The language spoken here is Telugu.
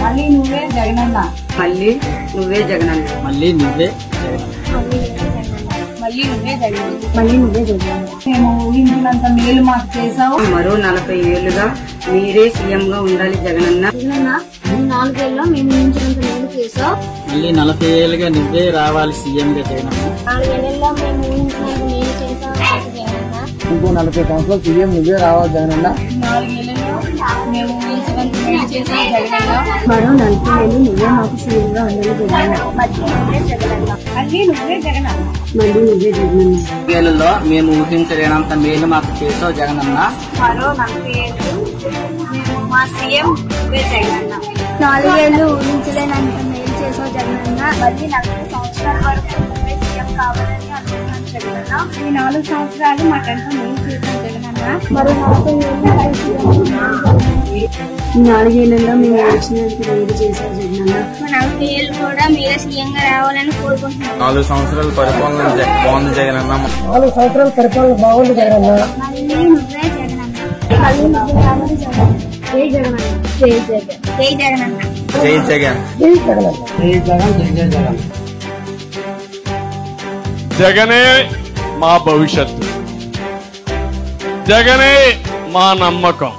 మళ్ళీ నువ్వే జగనన్న మళ్ళీ నువ్వే జగనన్న మళ్ళీ నువ్వే మళ్ళీ నువ్వే జగనన్న మళ్ళీ నువ్వే జగనన్న మేము ఊహించినంత మేలు మాకు చేసావు మరో నలభై ఏళ్లుగా మీరే సీఎం గా ఉండాలి జగనన్న జగనన్న ఈ నాలుగేళ్ళలో మేము ఊహించినంత మేలు చేసావు మళ్ళీ నలభై ఏళ్ళుగా నువ్వే రావాలి సీఎం గా జగనన్న నాలుగేళ్లలో మేము ఊహించినంత మేలు చేసావు జగనన్న ఇంకో నలభై సంవత్సరాలు సీఎం నువ్వే రావాలి జగనన్న నాలుగేళ్లలో మేము ఊహించినంత మేలు చేసావు జగనన్న మరో నలభై ఏళ్ళు నువ్వే మాకు సీఎంగా ఉండాలి జగనన్న మళ్ళీ నువ్వే జగనన్న మళ్ళీ నువ్వే జగనన్న ఏళ్ళలో మేము ఊహించలేనంత మేలు మాకు చేసావు జగనన్న మరో నలభై ఏళ్ళు మేము మా సీఎం నువ్వే జగనన్న నాలుగేళ్లు ఊహించలేనంత మేలు చేసావు జగనన్న మళ్ళీ నలభై సంవత్సరాల వరకు నువ్వే సీఎం కావాలని అనుకున్నాను జగనన్న ఈ నాలుగు సంవత్సరాలు మాకంతా మేలు చేసావు జగనన్న మరో నలభై ఏళ్ళు నువ్వే సీఎం ఈ నాలుగేళ్లలో మేము ఊహించినంత మేలు చేసావు జగనన్న నలభై ఏళ్ళు కూడా మీరే సీఎంగా రావాలని కోరుకుంటున్నాం నాలుగు సంవత్సరాల పరిపాలన జ- బాగుంది జగనన్న నాలుగు సంవత్సరాల పరిపాలన బాగుంది జగనన్న మళ్ళీ నువ్వే జగనన్న మళ్ళీ నువ్వే రావాలి జగనన్న జై జగనన్న జై జగన్ జై జగనన్న జై జగన్ జై జగనన్న జై జగన్ జై జై జగన్ జగనే మా భవిష్యత్తు జగనే మా నమ్మకం